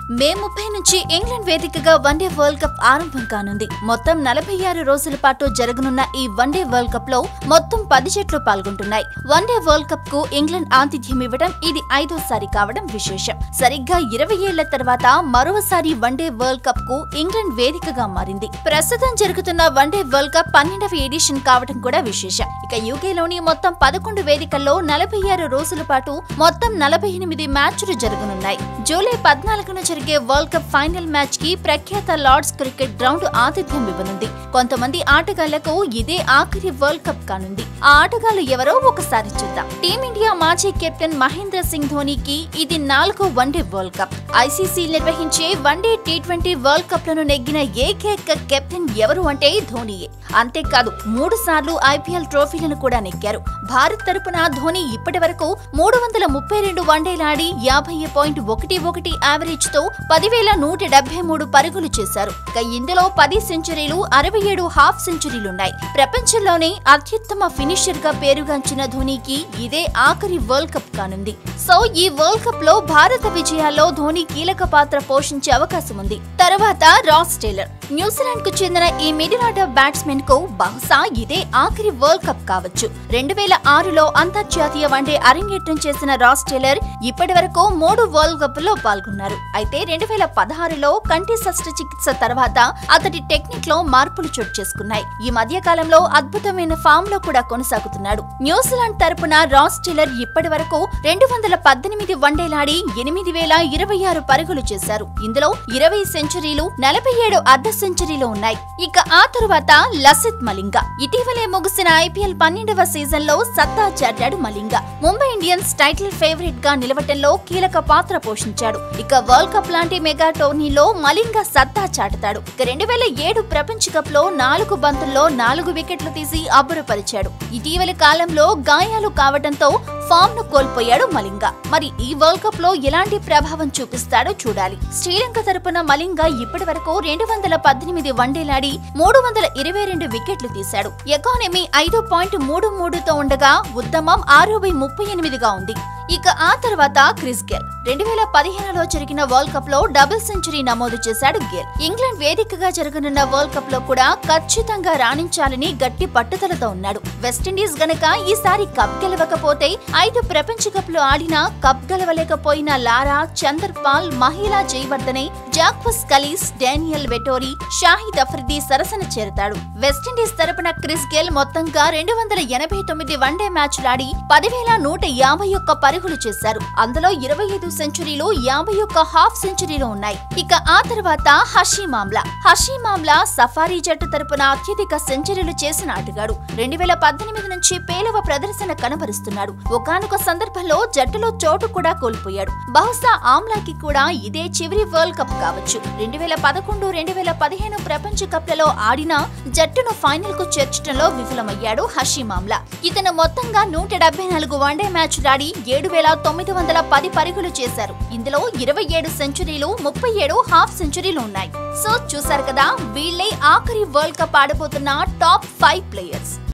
మే ముప్పై నుంచి ఇంగ్లాండ్ వేదికగా వన్డే వరల్డ్ కప్ ఆరంభం కానుంది మొత్తం నలభై ఆరు రోజుల పాటు జరగనున్న ఈ వన్డే వరల్డ్ కప్ లో మొత్తం పది జట్లు పాల్గొంటున్నాయి వన్డే వరల్డ్ కప్ కు ఇంగ్లాండ్ ఆతిథ్యం ఇవ్వడం ఇది ఐదోసారి కావడం విశేషం సరిగ్గా ఇరవై ఏళ్ల తర్వాత మరోసారి వన్డే వరల్డ్ కప్ కు ఇంగ్లాండ్ వేదికగా మారింది ప్రస్తుతం జరుగుతున్న వన్డే వరల్డ్ కప్ పన్నెండవ ఎడిషన్ కావడం కూడా విశేషం ఇక యూకేలోని మొత్తం పదకొండు వేదికల్లో నలభై ఆరు రోజుల పాటు మొత్తం నలభై ఎనిమిది మ్యాచ్లు జరగనున్నాయి జూలై పద్నాలుగున జరిగే వరల్డ్ కప్ ఫైనల్ మ్యాచ్ కి ప్రఖ్యాత లార్డ్స్ క్రికెట్ గ్రౌండ్ ఆతిథ్యం ఇవ్వనుంది కొంతమంది ఆటగాళ్లకు ఇదే ఆఖరి వరల్డ్ కప్ కానుంది ఆ ఆటగాళ్లు ఎవరో ఒకసారి చూద్దాం టీమిండియా మాజీ కెప్టెన్ మహేంద్ర సింగ్ ధోనీకి ఇది నాలుగో వన్డే వరల్డ్ కప్ ఐసీసీ నిర్వహించే one day T twenty world cup లను నెగ్గిన ఏకైక కెప్టెన్ ఎవరు అంటే ధోనీయే అంతేకాదు మూడు సార్లు ఐపీఎల్ ట్రోఫీలను కూడా నెగ్గారు భారత్ తరపున ధోని ఇప్పటి వరకు మూడు వందల ముప్పై రెండు వన్డేలాడి యాభై పాయింట్ ఒకటి ఒకటి యావరేజ్ తో పదివేల నూట డెబ్బై మూడు పరుగులు చేశారు ఇక ఇందులో పది సెంచరీలు అరవై ఏడు హాఫ్ సెంచరీలున్నాయి ప్రపంచంలోనే అత్యుత్తమ ఫినిషర్ గా పేరుగాంచిన ధోనీకి ఇదే ఆఖరి వరల్డ్ కప్ కానుంది సో ఈ వరల్డ్ కప్ లో భారత విజయాల్లో ధోని కీలక పాత్ర పోషించే అవకాశం ఉంది తర్వాత రాస్ టేలర్ న్యూజిలాండ్ కు చెందిన ఈ మిడిల్ ఆర్డర్ బ్యాట్స్మెన్ కు బహుశా ఇదే ఆఖరి వరల్డ్ కప్ కావచ్చు రెండు వేల ఆరులో అంతర్జాతీయ వన్డే అరంగేట్రం చేసిన రాస్ టేలర్ ఇప్పటి వరకు మూడు వరల్డ్ కప్ లో పాల్గొన్నారు అయితే రెండు వేల పదహారులో కంటి శస్త్రచికిత్స తర్వాత అతడి టెక్నిక్ లో మార్పులు చోటు చేసుకున్నాయి ఈ మధ్య కాలంలో అద్భుతమైన ఫామ్ లో కూడా కొనసాగుతున్నాడు న్యూజిలాండ్ తరపున రాస్ టేలర్ ఇప్పటి వరకు రెండు వందల పద్దెనిమిది వన్డేలాడి ఎనిమిది వేల ఇరవై ఆరు పరుగులు చేశారు ఇందులో ఇరవై సెంచరీలు నలభై ఏడు అర్ధ సెంచరీలు ఉన్నాయి ఇక ఆ తరువాత లసిత్ మలింగ ఇటీవలే ముగిసిన ఐపీఎల్ పన్నెండవ సీజన్ లో సత్తా చాటాడు Malinga Mumbai Indians title favourite గా నిలవటంలో కీలక పాత్ర పోషించాడు ఇక వరల్డ్ కప్ లాంటి మెగా టోర్నీలో మలింగ సత్తా చాటుతాడు ఇక రెండు వేల ఏడు ప్రపంచ కప్ లో నాలుగు బంతుల్లో నాలుగు వికెట్లు తీసి అబ్బురపరిచాడు ఇటీవలి కాలంలో గాయాలు కావడంతో ఫామ్ ను కోల్పోయాడు మలింగ మరి ఈ వరల్డ్ కప్ లో ఎలాంటి ప్రభావం చూపిస్తాడో చూడాలి శ్రీలంక తరపున మలింగ ఇప్పటి వరకు రెండు వందల పద్దెనిమిది వన్డేలాడి మూడు వందల ఇరవై రెండు వికెట్లు తీశాడు ఎకానమీ ఐదు పాయింట్ మూడు మూడుతో ఉండగా ఉత్తమం ఆరు బై ముప్పై ఎనిమిదిగా ఉంది ఇక ఆ తర్వాత క్రిస్ గేల్ రెండు వేల పదిహేనులో జరిగిన వరల్డ్ కప్ లో డబుల్ సెంచరీ నమోదు చేశాడు గేల్ ఇంగ్లాండ్ వేదికగా జరగనున్న వరల్డ్ కప్ లో కూడా ఖచ్చితంగా రాణించాలని గట్టి పట్టుదలతో ఉన్నాడు వెస్టిండీస్ గనక ఈసారి కప్ గెలవకపోతే ఐదు ప్రపంచ కప్ లో ఆడినా కప్ గెలవలేకపోయిన Lara Chanderpaul Mahela Jayawardene Jacques Kallis Daniel Vettori Shahid Afridi సరసన చేరతాడు వెస్టిండీస్ తరపున క్రిస్ గేల్ మొత్తంగా రెండు వందల ఎనభై తొమ్మిది వన్డే మ్యాచ్లాడి పదివేల నూట యాభై ఒక్క పరుగులు చేశారు అందులో ఇరవై ఐదు సెంచరీలు యాభై ఒక్క హాఫ్ సెంచరీలు ఉన్నాయి ఇక ఆ తర్వాత హషీ మామ్లా హషీ మామ్లా సఫారీ జట్టు తరపున అత్యధిక సెంచరీలు చేసిన ఆటగాడు రెండు వేల పద్దెనిమిది నుంచి పేలవ ప్రదర్శన కనబరుస్తున్నాడు ఒకానొక సందర్భంలో జట్టులో చోటు కూడా కోల్పోయాడు బహుశా ఆమ్లాకి కూడా ఇదే చివరి వరల్డ్ కప్ కావచ్చు రెండు వేల పదకొండు రెండు వేల పదిహేను ప్రపంచ కప్లలో ఆడిన జట్టును ఫైనల్ కు చేర్చడంలో విఫలమయ్యాడు హషీ మామ్లా ఇతను మొత్తంగా నూట డెబ్బై నాలుగు వన్డే మ్యాచ్ ఆడి ఏడు వేల తొమ్మిది వందల పది పరుగులు చేశారు ఇందులో ఇరవై ఏడు సెంచరీలు ముప్పై ఏడు హాఫ్ సెంచరీలు ఉన్నాయి సో చూసారు కదా వీళ్ళే ఆఖరి వరల్డ్ కప్ ఆడబోతున్న టాప్ ఫైవ్ ప్లేయర్స్